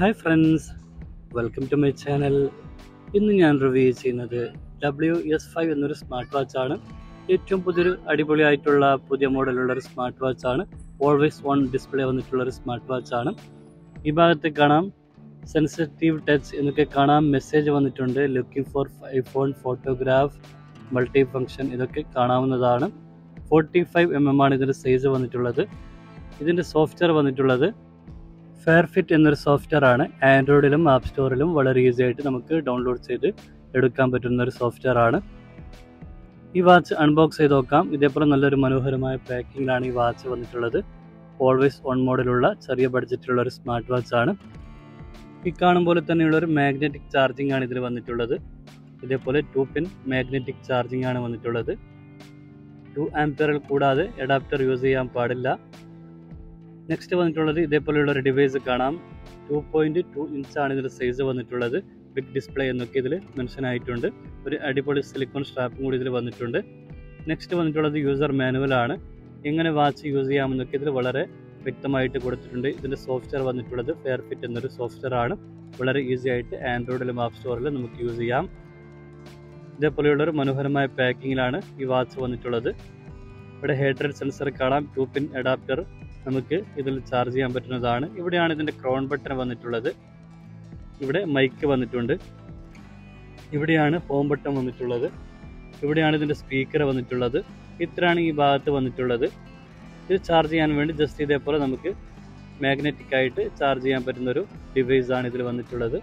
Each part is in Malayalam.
hi friends welcome to my channel ഇന്ന് ഞാൻ റിവ്യൂ ചെയ്യുന്നത് ഡബ്ല്യു എസ് ഫൈവ് എന്നൊരു സ്മാർട്ട് വാച്ചാണ് ഏറ്റവും പുതിയൊരു അടിപൊളിയായിട്ടുള്ള പുതിയ മോഡലുള്ള ഒരു സ്മാർട്ട് വാച്ചാണ് ഓൾവേസ് വൺ ഡിസ്പ്ലേ വന്നിട്ടുള്ള ഒരു സ്മാർട്ട് വാച്ചാണ് ഈ ഭാഗത്ത് കാണാം സെൻസിറ്റീവ് ടച്ച് എന്നൊക്കെ കാണാം മെസ്സേജ് വന്നിട്ടുണ്ട് looking for iPhone photograph multi function ഇതൊക്കെ കാണാവുന്നതാണ് ഫോർട്ടി ഫൈവ് എം എം ആണ് ഇതിൻ്റെ സൈസ് വന്നിട്ടുള്ളത് ഇതിൻ്റെ സോഫ്റ്റ്വെയർ വന്നിട്ടുള്ളത് ഫെയർഫിറ്റ് എന്നൊരു സോഫ്റ്റ്വെയർ ആണ് ആൻഡ്രോയിഡിലും ആപ്പ് സ്റ്റോറിലും വളരെ ഈസി ആയിട്ട് നമുക്ക് ഡൗൺലോഡ് ചെയ്ത് എടുക്കാൻ പറ്റുന്ന ഒരു സോഫ്റ്റ്വെയർ ആണ് ഈ വാച്ച് അൺബോക്സ് ചെയ്ത് നോക്കാം ഇതേപോലെ നല്ലൊരു മനോഹരമായ പാക്കിങ്ങിലാണ് ഈ വാച്ച് വന്നിട്ടുള്ളത് ഓൾവേസ് ഓൺ മോഡലുള്ള ചെറിയ ബഡ്ജറ്റിലുള്ള ഒരു സ്മാർട്ട് വാച്ച് ആണ് ഈ കാണും പോലെ തന്നെയുള്ള ഒരു മാഗ്നറ്റിക് ചാർജിങ് ആണ് ഇതിൽ വന്നിട്ടുള്ളത് ഇതേപോലെ ടു പിൻ മാഗ്നറ്റിക് ചാർജിങ് ആണ് വന്നിട്ടുള്ളത് ടു ആംപിയറിൽ കൂടാതെ അഡാപ്റ്റർ യൂസ് ചെയ്യാൻ പാടില്ല നെക്സ്റ്റ് വന്നിട്ടുള്ളത് ഇതേപോലെയുള്ള ഒരു ഡിവൈസ് കാണാം ടു പോയിന്റ് ടു ഇഞ്ച് ആണ് ഇതിൻ്റെ സൈസ് വന്നിട്ടുള്ളത് ബിഗ് ഡിസ്പ്ലേ എന്നൊക്കെ ഇതിൽ മെൻഷൻ ആയിട്ടുണ്ട് ഒരു അടിപൊളി സിലിക്കോൺ സ്ട്രാപ്പും കൂടി ഇതിൽ വന്നിട്ടുണ്ട് നെക്സ്റ്റ് വന്നിട്ടുള്ളത് യൂസർ മാനുവൽ ആണ് എങ്ങനെ വാച്ച് യൂസ് ചെയ്യാമെന്നൊക്കെ ഇതിൽ വളരെ വ്യക്തമായിട്ട് കൊടുത്തിട്ടുണ്ട് ഇതിൻ്റെ സോഫ്റ്റ്വെയർ വന്നിട്ടുള്ളത് ഫെയർഫിറ്റ് എന്നൊരു സോഫ്റ്റ്വെയർ ആണ് വളരെ ഈസി ആയിട്ട് ആൻഡ്രോയിഡിലും ആപ്പ് സ്റ്റോറിലും നമുക്ക് യൂസ് ചെയ്യാം ഇതേപോലെയുള്ള ഒരു മനോഹരമായ പാക്കിങ്ങിലാണ് ഈ വാച്ച് വന്നിട്ടുള്ളത് ഇവിടെ ഹെഡ് റേറ്റ് സെൻസർ കാണാം ടു പിൻ അഡാപ്റ്റർ നമുക്ക് ഇതിൽ ചാർജ് ചെയ്യാൻ പറ്റുന്നതാണ് ഇവിടെയാണ് ഇതിൻ്റെ ക്രോൺ ബട്ടൺ വന്നിട്ടുള്ളത് ഇവിടെ മൈക്ക് വന്നിട്ടുണ്ട് ഇവിടെയാണ് ഹോം ബട്ടൺ വന്നിട്ടുള്ളത് ഇവിടെയാണ് ഇതിൻ്റെ സ്പീക്കർ വന്നിട്ടുള്ളത് ഇത്രയാണ് ഈ ഭാഗത്ത് വന്നിട്ടുള്ളത് ഇത് ചാർജ് ചെയ്യാൻ വേണ്ടി ജസ്റ്റ് ഇതേപോലെ നമുക്ക് മാഗ്നറ്റിക് ആയിട്ട് ചാർജ് ചെയ്യാൻ പറ്റുന്നൊരു ഡിവൈസ് ആണ് ഇതിൽ വന്നിട്ടുള്ളത്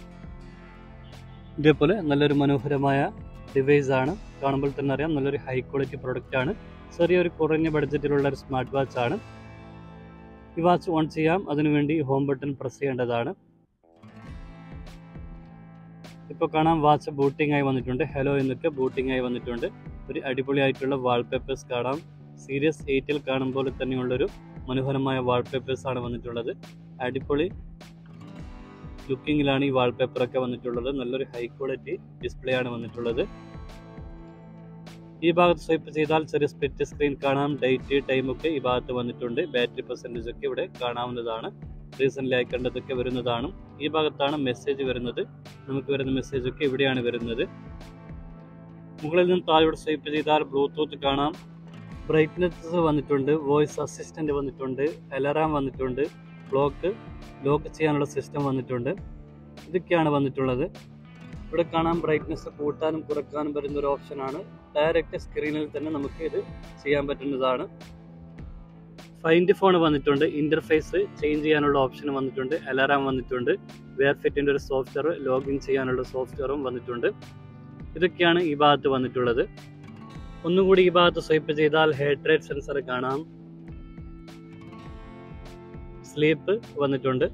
ഇതേപോലെ നല്ലൊരു മനോഹരമായ ഡിവൈസ് ആണ് കാണുമ്പോൾ തന്നെ അറിയാം നല്ലൊരു ഹൈ ക്വാളിറ്റി പ്രൊഡക്റ്റ് ആണ് ചെറിയൊരു കുറഞ്ഞ ബഡ്ജറ്റിലുള്ള ഒരു സ്മാർട്ട് വാച്ച് ആണ് ഈ വാച്ച് ഓൺ ചെയ്യാം അതിനുവേണ്ടി ഹോം ബട്ടൺ പ്രസ് ചെയ്യേണ്ടതാണ് ഇപ്പോൾ കാണാം വാച്ച് ബൂട്ടിംഗ് ആയി വന്നിട്ടുണ്ട് ഹലോ എന്നൊക്കെ ബൂട്ടിംഗ് ആയി വന്നിട്ടുണ്ട് ഒരു അടിപൊളിയായിട്ടുള്ള വാൾപേപ്പേഴ്സ് കാണാം സീരിയസ് എയ്റ്റിൽ കാണുമ്പോൾ തന്നെയുള്ളൊരു മനോഹരമായ വാൾപേപ്പേഴ്സ് ആണ് വന്നിട്ടുള്ളത് അടിപൊളി ലുക്കിങ്ങിലാണ് ഈ വാൾപേപ്പർ ഒക്കെ വന്നിട്ടുള്ളത് നല്ലൊരു ഹൈ ക്വാളിറ്റി ഡിസ്പ്ലേ ആണ് വന്നിട്ടുള്ളത് ഈ ഭാഗത്ത് സ്വൈപ്പ് ചെയ്താൽ ചെറിയ സ്പ്ലിറ്റ് സ്ക്രീൻ കാണാം ഡേറ്റ് ടൈം ഒക്കെ ഈ ഭാഗത്ത് വന്നിട്ടുണ്ട് ബാറ്ററി പെർസെൻറ്റേജ് ഒക്കെ ഇവിടെ കാണാവുന്നതാണ് റീസെൻ്റ്ലി ആയി കണ്ടതൊക്കെ വരുന്നതാണ് ഈ ഭാഗത്താണ് മെസ്സേജ് വരുന്നത് നമുക്ക് വരുന്ന മെസ്സേജ് ഒക്കെ ഇവിടെയാണ് വരുന്നത് മുകളിൽ നിന്ന് താഴോട്ട് സ്വൈപ്പ് ചെയ്താൽ ബ്ലൂടൂത്ത് കാണാം ബ്രൈറ്റ്നസ് വന്നിട്ടുണ്ട് വോയിസ് അസിസ്റ്റൻ്റ് വന്നിട്ടുണ്ട് അലാറാം വന്നിട്ടുണ്ട് ക്ലോക്ക് ലോക്ക് ചെയ്യാനുള്ള സിസ്റ്റം വന്നിട്ടുണ്ട് ഇതൊക്കെയാണ് വന്നിട്ടുള്ളത് ഇവിടെ കാണാൻ ബ്രൈറ്റ്നസ് കൂട്ടാനും കുറക്കാനും വരുന്ന ഒരു ഓപ്ഷനാണ് ഡയറക്റ്റ് സ്ക്രീനിൽ തന്നെ നമുക്ക് ഇത് ചെയ്യാൻ പറ്റുന്നതാണ് ഫൈൻഡ് ഫോൺ വന്നിട്ടുണ്ട് ഇന്റർഫേസ് ചേഞ്ച് ചെയ്യാനുള്ള ഓപ്ഷൻ വന്നിട്ടുണ്ട് അലാറാം വന്നിട്ടുണ്ട് വെയർ ഫിറ്റിൻ്റെ ഒരു സോഫ്റ്റ്വെയർ ലോഗിൻ ചെയ്യാനുള്ള സോഫ്റ്റ്വെയറും വന്നിട്ടുണ്ട് ഇതൊക്കെയാണ് ഈ ഭാഗത്ത് വന്നിട്ടുള്ളത് ഒന്നുകൂടി ഈ ഭാഗത്ത് സ്വൈപ്പ് ചെയ്താൽ ഹെഡ് റേറ്റ് സെൻസർ കാണാം സ്ലീപ്പ് വന്നിട്ടുണ്ട്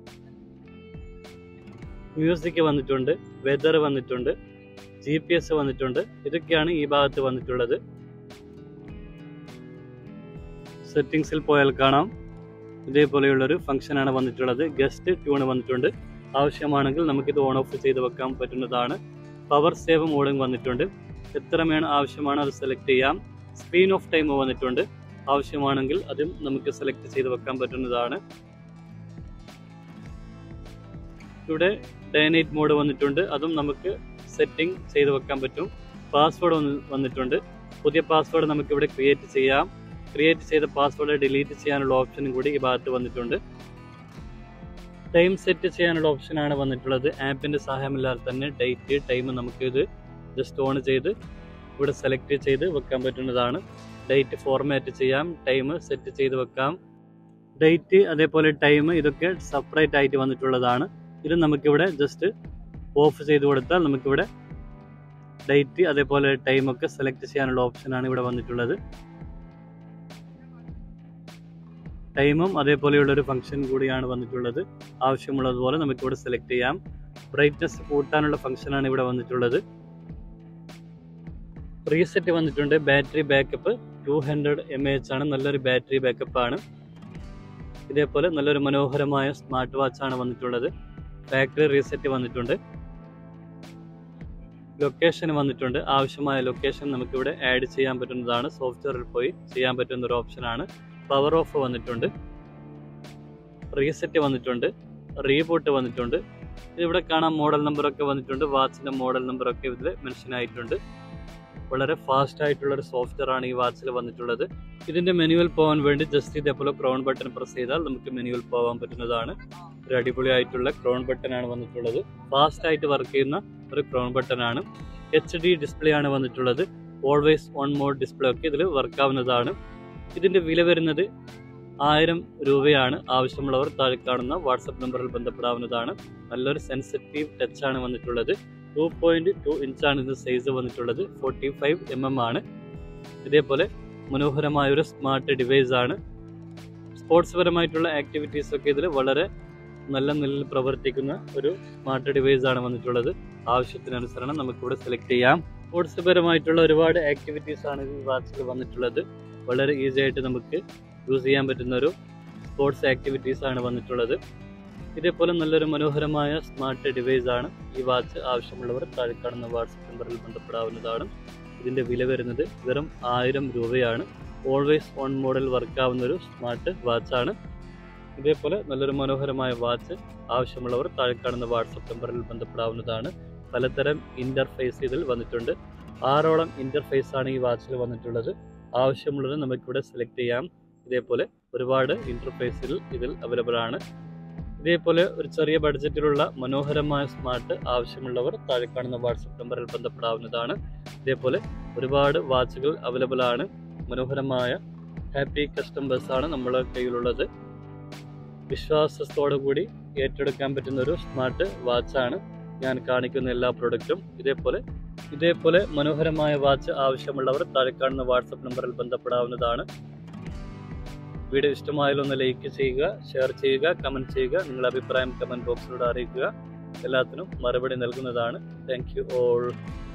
മ്യൂസിക് വന്നിട്ടുണ്ട് വെതർ വന്നിട്ടുണ്ട് ജി പി എസ് വന്നിട്ടുണ്ട് ഇതൊക്കെയാണ് ഈ ഭാഗത്ത് വന്നിട്ടുള്ളത് സെറ്റിങ്സിൽ പോയാൽ കാണാം ഇതേപോലെയുള്ളൊരു ഫംഗ്ഷനാണ് വന്നിട്ടുള്ളത് ഗസ്റ്റ് ട്യൂൺ വന്നിട്ടുണ്ട് ആവശ്യമാണെങ്കിൽ നമുക്കിത് ഓൺ ഓഫ് ചെയ്ത് വെക്കാൻ പറ്റുന്നതാണ് പവർ സേവ് മോഡും വന്നിട്ടുണ്ട് എത്ര വേണം ആവശ്യമാണ് അത് സെലക്ട് ചെയ്യാം സ്ക്രീൻ ഓഫ് ടൈം വന്നിട്ടുണ്ട് ആവശ്യമാണെങ്കിൽ അതും നമുക്ക് സെലക്ട് ചെയ്ത് വെക്കാൻ പറ്റുന്നതാണ് ഇവിടെ ഡേ നൈറ്റ് മോഡ് വന്നിട്ടുണ്ട് അതും നമുക്ക് സെറ്റിംഗ് ചെയ്ത് വെക്കാൻ പറ്റും പാസ്വേഡ് വന്നിട്ടുണ്ട് പുതിയ പാസ്വേഡ് നമുക്ക് ഇവിടെ ക്രിയേറ്റ് ചെയ്യാം ക്രിയേറ്റ് ചെയ്ത പാസ്വേഡ് ഡിലീറ്റ് ചെയ്യാനുള്ള ഓപ്ഷനും കൂടി ഈ ഭാഗത്ത് വന്നിട്ടുണ്ട് ടൈം സെറ്റ് ചെയ്യാനുള്ള ഓപ്ഷനാണ് വന്നിട്ടുള്ളത് ആപ്പിൻ്റെ സഹായമില്ലാതെ തന്നെ ഡേറ്റ് ടൈം നമുക്ക് ഇത് ജസ്റ്റ് ഓൺ ചെയ്ത് ഇവിടെ സെലക്ട് ചെയ്ത് വെക്കാൻ പറ്റുന്നതാണ് ഡേറ്റ് ഫോർമാറ്റ് ചെയ്യാം ടൈം സെറ്റ് ചെയ്ത് വെക്കാം ഡേറ്റ് അതേപോലെ ടൈം ഇതൊക്കെ സെപ്പറേറ്റ് ആയിട്ട് വന്നിട്ടുള്ളതാണ് ഇത് നമുക്കിവിടെ ജസ്റ്റ് ഓഫ് ചെയ്ത് കൊടുത്താൽ നമുക്കിവിടെ ഡേറ്റ് അതേപോലെ ടൈമൊക്കെ സെലക്ട് ചെയ്യാനുള്ള ഓപ്ഷനാണ് ഇവിടെ വന്നിട്ടുള്ളത് ടൈമും അതേപോലെയുള്ള ഒരു ഫംഗ്ഷൻ കൂടിയാണ് വന്നിട്ടുള്ളത് ആവശ്യമുള്ളതുപോലെ നമുക്കിവിടെ സെലക്ട് ചെയ്യാം ബ്രൈറ്റ്നസ് കൂട്ടാനുള്ള ഫംഗ്ഷനാണ് ഇവിടെ വന്നിട്ടുള്ളത് റീസെറ്റ് വന്നിട്ടുണ്ട് battery backup two hundred M H ആണ് നല്ലൊരു ബാറ്ററി ബാക്കപ്പ് ആണ് ഇതേപോലെ നല്ലൊരു മനോഹരമായ സ്മാർട്ട് വാച്ച് ആണ് വന്നിട്ടുള്ളത് ഫാക്ടറി റീസെറ്റ് വന്നിട്ടുണ്ട് ലൊക്കേഷൻ വന്നിട്ടുണ്ട് ആവശ്യമായ ലൊക്കേഷൻ നമുക്കിവിടെ ആഡ് ചെയ്യാൻ പറ്റുന്നതാണ് സോഫ്റ്റ്വെയറിൽ പോയി ചെയ്യാൻ പറ്റുന്ന ഒരു ഓപ്ഷനാണ് പവർ ഓഫ് വന്നിട്ടുണ്ട് റീസെറ്റ് വന്നിട്ടുണ്ട് റീബോട്ട് വന്നിട്ടുണ്ട് ഇതിവിടെ കാണാൻ മോഡൽ നമ്പറൊക്കെ വന്നിട്ടുണ്ട് വാച്ചിൻ്റെ മോഡൽ നമ്പറൊക്കെ ഇതിൽ മെൻഷൻ ആയിട്ടുണ്ട് വളരെ ഫാസ്റ്റ് ആയിട്ടുള്ള ഒരു സോഫ്റ്റ്വെയർ ആണ് ഈ വാച്ചിൽ വന്നിട്ടുള്ളത് ഇതിന്റെ മെനുവൽ പോകാൻ വേണ്ടി ജസ്റ്റ് ഇതേപോലെ ക്രോൺ ബട്ടൺ പ്രസ് ചെയ്താൽ നമുക്ക് മെനുവൽ പോകാൻ പറ്റുന്നതാണ് ഒരു അടിപൊളിയായിട്ടുള്ള ക്രോൺ ബട്ടൺ ആണ് വന്നിട്ടുള്ളത് ഫാസ്റ്റ് ആയിട്ട് വർക്ക് ചെയ്യുന്ന ഒരു ക്രോൺ ബട്ടൺ ആണ് എച്ച് ഡി ഡിസ്പ്ലേ ആണ് വന്നിട്ടുള്ളത് ഓൾവേസ് ഓൺ മോഡ് ഡിസ്പ്ലേ ഒക്കെ ഇതിൽ വർക്ക് ആവുന്നതാണ് ഇതിന്റെ വില വരുന്നത് ആയിരം രൂപയാണ് ആവശ്യമുള്ളവർ താഴെ കാണുന്ന വാട്സപ്പ് നമ്പറിൽ ബന്ധപ്പെടാവുന്നതാണ് നല്ലൊരു സെൻസിറ്റീവ് ടച്ച് ആണ് വന്നിട്ടുള്ളത് ടു പോയിന്റ് ടു ഇഞ്ചാണ് ഇത് സൈസ് വന്നിട്ടുള്ളത് ഫോർട്ടി ഫൈവ് എം എം ആണ് ഇതേപോലെ മനോഹരമായ ഒരു സ്മാർട്ട് ഡിവൈസ് ആണ് സ്പോർട്സ് പരമായിട്ടുള്ള ആക്ടിവിറ്റീസ് ഒക്കെ ഇതിൽ വളരെ നല്ല നിലയിൽ പ്രവർത്തിക്കുന്ന ഒരു സ്മാർട്ട് ഡിവൈസ് ആണ് വന്നിട്ടുള്ളത് ആവശ്യത്തിനനുസരണം നമുക്കിവിടെ സെലക്ട് ചെയ്യാം സ്പോർട്സ് പരമായിട്ടുള്ള ഒരുപാട് ആക്ടിവിറ്റീസ് ആണ് ഈ വാച്ചിൽ വന്നിട്ടുള്ളത് വളരെ ഈസി ആയിട്ട് നമുക്ക് യൂസ് ചെയ്യാൻ പറ്റുന്ന ഒരു സ്പോർട്സ് ആക്ടിവിറ്റീസ് ആണ് വന്നിട്ടുള്ളത് ഇതേപോലെ നല്ലൊരു മനോഹരമായ സ്മാർട്ട് ഡിവൈസ് ആണ് ഈ വാച്ച് ആവശ്യമുള്ളവർ താഴെ കാണുന്ന വാട്സപ്പ് നമ്പറിൽ ബന്ധപ്പെടാവുന്നതാണ് ഇതിന്റെ വില വരുന്നത് വെറും ആയിരം രൂപയാണ് ഓൾവേസ് ഓൺ മോഡൽ വർക്ക് ആവുന്ന ഒരു സ്മാർട്ട് വാച്ചാണ് ഇതേപോലെ നല്ലൊരു മനോഹരമായ വാച്ച് ആവശ്യമുള്ളവർ താഴെ കാണുന്ന വാട്സപ്പ് നമ്പറിൽ ബന്ധപ്പെടാവുന്നതാണ് പലതരം ഇന്റർഫേസ് ഇതിൽ വന്നിട്ടുണ്ട് ആറോളം ഇന്റർഫേസ് ആണ് ഈ വാച്ചിൽ വന്നിട്ടുള്ളത് ആവശ്യമുള്ളത് നമുക്കിവിടെ സെലക്ട് ചെയ്യാം ഇതേപോലെ ഒരുപാട് ഇന്റർഫേസിൽ ഇതിൽ അവൈലബിൾ ആണ് ഇതേപോലെ ഒരു ചെറിയ ബഡ്ജറ്റിലുള്ള മനോഹരമായ സ്മാർട്ട് ആവശ്യമുള്ളവർ താഴെ കാണുന്ന വാട്സപ്പ് നമ്പറിൽ ബന്ധപ്പെടാവുന്നതാണ് ഇതേപോലെ ഒരുപാട് വാച്ചുകൾ അവൈലബിൾ ആണ് മനോഹരമായ ഹാപ്പി കസ്റ്റമേഴ്സ് ആണ് നമ്മുടെ കയ്യിലുള്ളത് വിശ്വാസത്തോടു കൂടി ഏറ്റെടുക്കാൻ പറ്റുന്ന ഒരു സ്മാർട്ട് വാച്ചാണ് ഞാൻ കാണിക്കുന്ന എല്ലാ പ്രൊഡക്റ്റും ഇതേപോലെ ഇതേപോലെ മനോഹരമായ വാച്ച് ആവശ്യമുള്ളവർ താഴെ കാണുന്ന വാട്സപ്പ് നമ്പറിൽ ബന്ധപ്പെടാവുന്നതാണ് വീഡിയോ ഇഷ്ടമായാൽ ഒന്ന് ലൈക്ക് ചെയ്യുക ഷെയർ ചെയ്യുക കമൻറ്റ് ചെയ്യുക നിങ്ങളുടെ അഭിപ്രായം കമൻറ്റ് ബോക്സിലൂടെ അറിയിക്കുക എല്ലാത്തിനും മറുപടി നൽകുന്നതാണ് താങ്ക് യു ഓൾ